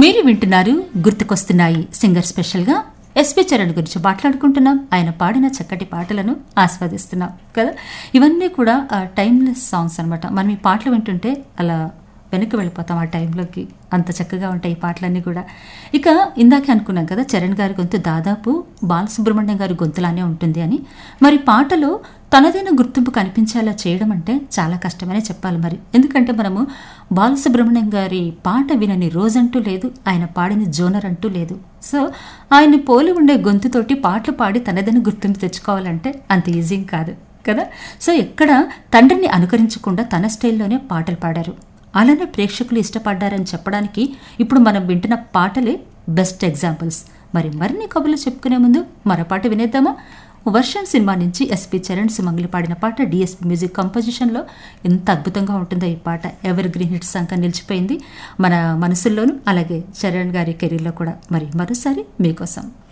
మీరు వింటున్నారు గుర్తుకొస్తున్నాయి సింగర్ స్పెషల్గా ఎస్పి చరణ్ గురించి మాట్లాడుకుంటున్నాం ఆయన పాడిన చక్కటి పాటలను ఆస్వాదిస్తున్నాం కదా ఇవన్నీ కూడా టైమ్లెస్ సాంగ్స్ అనమాట మనం ఈ పాటలు వింటుంటే అలా వెనక్కి వెళ్ళిపోతాం ఆ టైంలోకి అంత చక్కగా ఉంటాయి ఈ పాటలన్నీ కూడా ఇక ఇందాకే అనుకున్నాం కదా చరణ్ గారి గొంతు దాదాపు బాలసుబ్రహ్మణ్యం గారి గొంతులానే ఉంటుంది అని మరి పాటలో తనదైన గుర్తింపు కనిపించేలా చేయడం అంటే చాలా కష్టమనే చెప్పాలి మరి ఎందుకంటే మనము బాలసుబ్రహ్మణ్యం గారి పాట వినని రోజంటూ లేదు ఆయన పాడిన జోనర్ అంటూ లేదు సో ఆయన్ని పోలి ఉండే గొంతుతోటి పాటలు పాడి తనదైన గుర్తింపు తెచ్చుకోవాలంటే అంత ఈజీ కాదు కదా సో ఎక్కడ తండ్రిని అనుకరించకుండా తన స్టైల్లోనే పాటలు పాడారు అలానే ప్రేక్షకులు ఇష్టపడ్డారని చెప్పడానికి ఇప్పుడు మనం వింటున్న పాటలే బెస్ట్ ఎగ్జాంపుల్స్ మరి మరిన్ని కబుర్లు చెప్పుకునే ముందు మరో పాట వినేద్దామా వర్షం సినిమా నుంచి ఎస్పి చరణ్ సుమంగ్లి పాడిన పాట డిఎస్పి మ్యూజిక్ కంపోజిషన్లో ఎంత అద్భుతంగా ఉంటుందో ఈ పాట ఎవర్ గ్రీన్ హిట్ సంఖ్య నిలిచిపోయింది మన మనసుల్లోనూ అలాగే చరణ్ గారి కెరీర్లో కూడా మరి మరోసారి మీకోసం